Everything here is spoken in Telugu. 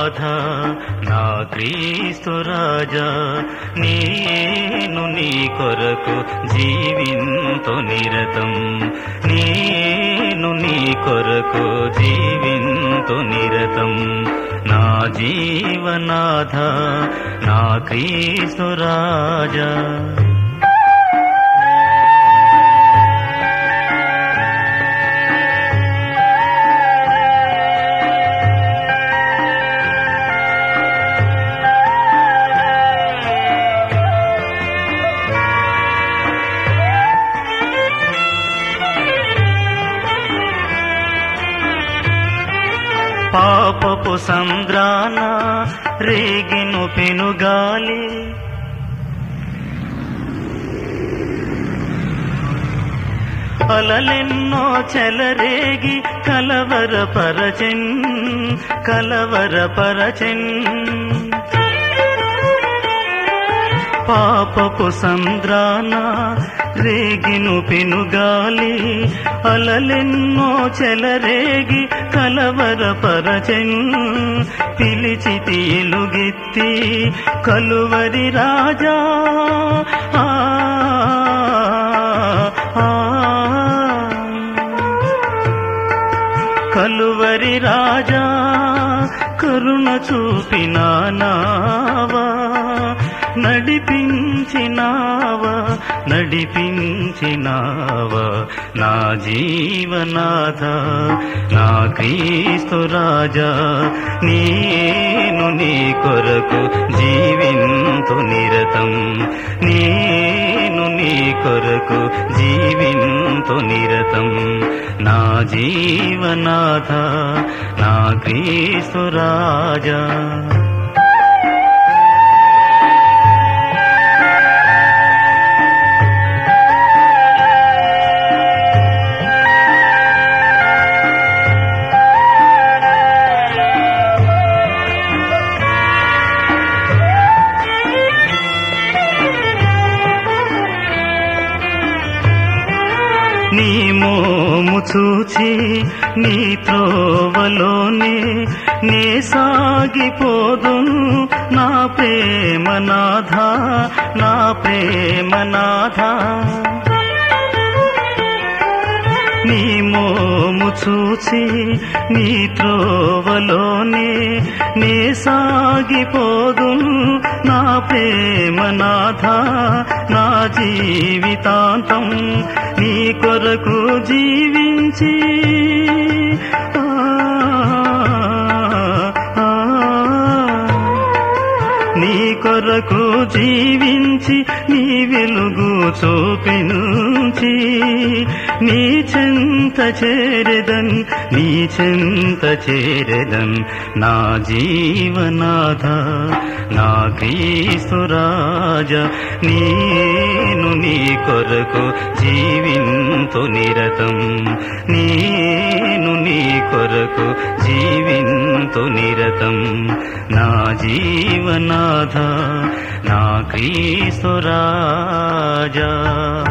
జీవనాథ నా క్రీస్తు రాజా నేను నీ కొరకు జీవింతు నిరతం నేను నీ కొరకు జీవింతు నిరతం నా జీవనాథ నా క్రీస్తు రాజా పాపపు సంద్రాన రేగిను పెనుగాలి అలలెన్నో చెలరేగి కలవర పరచెన్ కలవర పరచెన్ పాపపు సంద్రాన రేగిను పెనుగాలి అలలెన్నో చెలరేగి కలవర పరచెన్ పిలిచితి ఎలుగెత్తి కలువరి రాజా ఆ, ఆ, కలువరి రాజా కరుణ చూపినావా నడిపించినావా నడిపించినావా నా జీవనాథ నా క్రీస్తు రాజా నేను నీ కొరకు జీవింతు నిరతం నేను నీ కొరకు జీవింతు నిరతం నా జీవనాథ నా క్రీస్తు రాజా నీ మోము చూచి నీ త్రోవలోనే నే సాగిపోదును నా ప్రేమనాథ నా ప్రేమనాథ నీ మోము చూచి నీ త్రోవలోనే నే సాగిపోదును నా ప్రేమనాథ నా జీవితాంతం నీ కొరకు జీవించి ఆ, ఆ, నీ కొరకు జీవించి నీ వెలుగు చూపించి నీ చెంత చేరెదన్ నీ చెంత చేరెదన్ నా జీవనాథ నా క్రీస్తు రాజా నేను నీ కొరకు జీవింతు నిరతం నేను నీ కొరకు జీవింతు నిరతం నా జీవనాథ నా క్రీస్తు రాజా